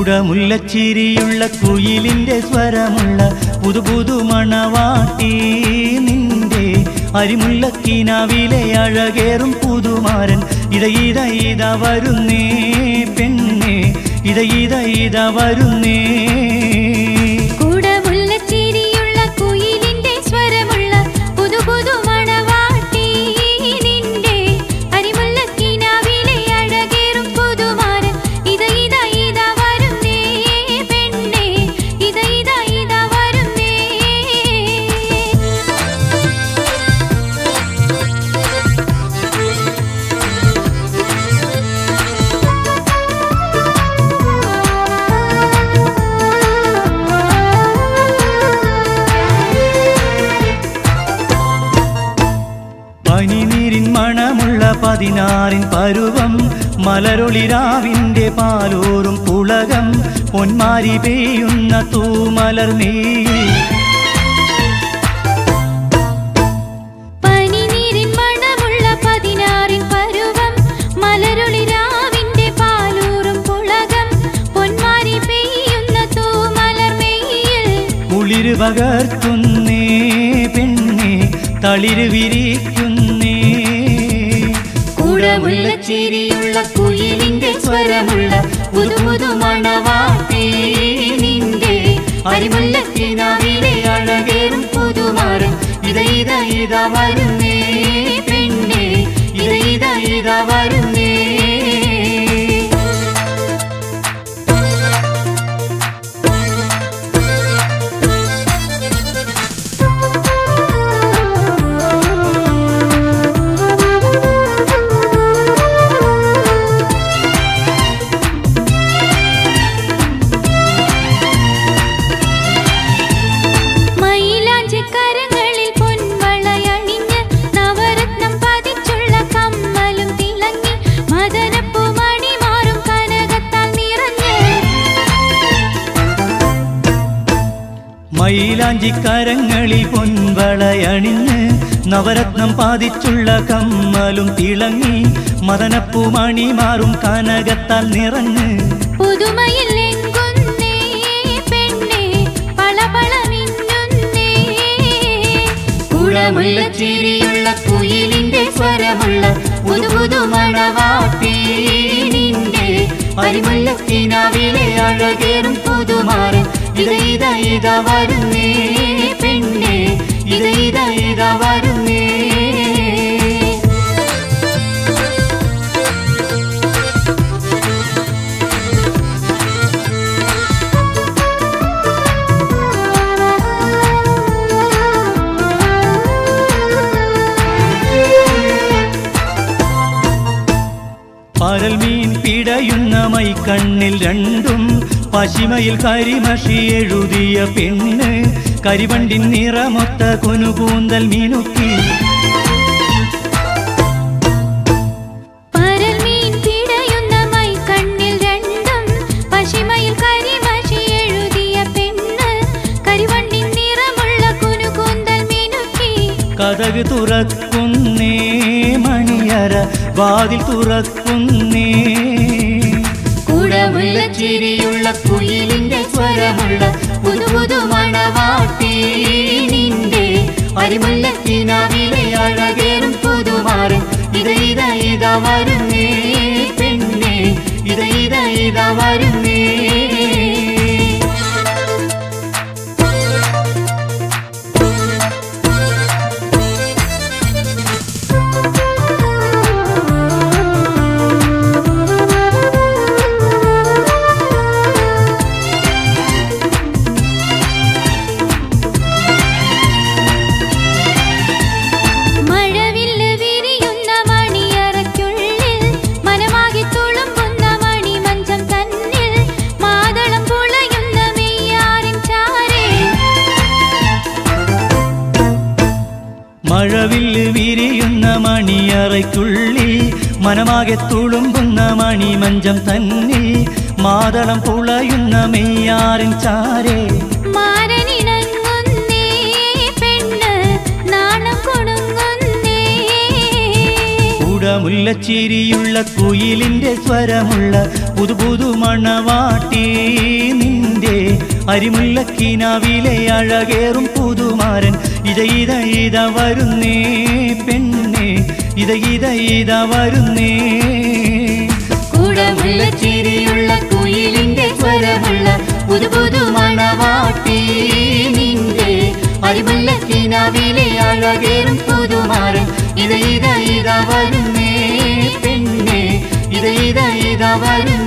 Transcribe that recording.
കുടമുല്ലച്ചിരിയുള്ള കുയിലിന്റെ സ്വരമുള്ള പുതു പുതു മണവാട്ടി നിന്റെ അരിമുല്ലക്കിനാവിലെ അഴകേറും പുതുമാരൻ ഇത ഇത ഇത വരുന്നേ പെണ്ണെ ഇത ഇത ഇത വരുന്നേ കുടമുല്ലച്ചിരിയുള്ള കുയിലിന്റെ സ്വരമുള്ള പുതു പുതു മണവാട്ടി നിന്റെ അരിമുല്ലക്കിനാവിലെ അഴകേറും പുതുമാരൻ ഇത ഇത ഇത വരുന്നേ പെണ്ണേ ഇത ഇത ഇത വരുന്നേ പനിനീരിൻ മണമുള്ള പതിനാറിൻ പരുവം മലരൊളിരാവിന്റെ പാലോറും പുളകം പൊന്മാരി പെയ്യുന്ന തൂമലർ നീ പനിനീരിൻ മണമുള്ള പതിനാറിൻ പരുവം മലരൊളിരാവിന്റെ പാലൂറും പുളകം പൊന്മാരി പെയ്യുന്ന തൂമലർമെയ്യിൽ കുളിര് പകർത്തുന്നേ പെണ്ണെ തളിര് വിരിക്കുന്നേ കുടമുള്ള ചിരിയുള്ള കുയിലിന്റെ സ്വരമുള്ള പുതു പുതു മണവാട്ടി നിന്റെ അരിമുല്ലക്കിനാവിലെ അഴകേറും പുതുമാരൻ ഇത ഇത ഇത വരുന്നേ പെണ്ണെ ഇത ഇത ഇത വരുന്നേ മയിലാഞ്ചിക്കരങ്ങളിൽ പൊൻവളയണിഞ്ഞ് നവരത്നം പതിച്ചുള്ള കമ്മലും തിളങ്ങി മദനപ്പൂമണി മാറും കനകത്താൽ നിറഞ്ഞ് മയിലാഞ്ചിക്കരങ്ങളിൽ പൊൻവളയണിഞ്ഞ് നവരത്നം പാതിച്ചുള്ള കമ്മലും തിളങ്ങി മദനപ്പൂമണി മാറും കനകത്താൽ നിറഞ്ഞ് പുതുമയിൽ എങ്കുന്നേ പെണ്ണേ പളപള മിന്നുന്നേ കുളമുള്ള ചിരിയുള്ള കുയിലിന്റെ സ്വരമുള്ള പുതു പുതു മണവാട്ടി നിന്റെ പരിമുല്ലക്കിനാവിലെ അഴകേറും പുതുമാരൻ ഇത ഇത ഇത വരുന്നേ പെണ്ണേ ഇത ഇത ഇത വരുന്നേ പരൽ മീൻ പിടയുന്ന മൈക്കണ്ണിൽ രണ്ടും പശിമയിൽ കരിമഷി എഴുതിയ പെണ്ണ് കരിവണ്ടിൻ നിറമൊത്ത കൊനുകൂന്തൽ മിനുക്കി പരൽമീൻ പിടയുന്ന മൈക്കണ്ണിൽ രണ്ടും പശിമയിൽ കരിമഷി എഴുതിയ പെണ്ണ് കരിവണ്ടിൻ നിറമുള്ള കുനുകൂന്തൽ മിനുക്കി കഥക് തുറക്കുന്നേ മണിയറ വാതിൽ തുറക്കുന്നേ കുടമുള്ള ചിരിയുള്ള കുയിലിന്റെ സ്വരമുള്ള പുതു പുതു മണവാട്ടി നിന്റെ അരിമുല്ലക്കിനാവിലെ അഴകേറും പുതുമാരൻ ഇത ഇത ഇത വരുന്നേ പെണ്ണേ ഇത ഇത ഇത വരുന്നേ മഴവില്ല് വിരിയുന്ന മണിയറയ്ക്കുള്ളിൽ മനമാകി തുളുമ്പുന്ന മണിമഞ്ചം തന്നിൽ മാതളം പുളയുന്ന മെയ്യാറിൻ ചാരേ മഴവില്ല് വിരിയുന്ന മണിയറയ്ക്കുള്ളിൽ മനമാകെ തുളുമ്പുന്ന മണിമഞ്ചം തന്നിൽ മാതളം പുളയുന്ന മെയ്യാറിൻ ചാരേ മാരനിണങ്ങുന്നേ പെണ്ണ് നാണം കൊടുങ്ങുന്നേ കുട കുടമുല്ലച്ചിരിയുള്ള കുയിലിന്റെ സ്വരമുള്ള പുതു പുതു മണവാട്ടി നിന്റെ അരിമുല്ലക്കിനാവിലെ അഴകേറും പുതുമാരൻ ഇത ഇത ഇത വരുന്നേ പെണ്ണേ ഇത ഇത ഇത വരുന്നേ കൂടമുള്ള ചിരിയുള്ള കുയിലിന്റെ സ്വരമുള്ള പുതു പുതു മണവാട്ടി നിന്റെ അരിമുല്ലക്കിനാവിലെ അഴകേറും പുതുമാരൻ ഇത് ഇത ഇത വരുന്നേ പെണ്ണെ ഇത് ഇത ഇത വരുന്നേ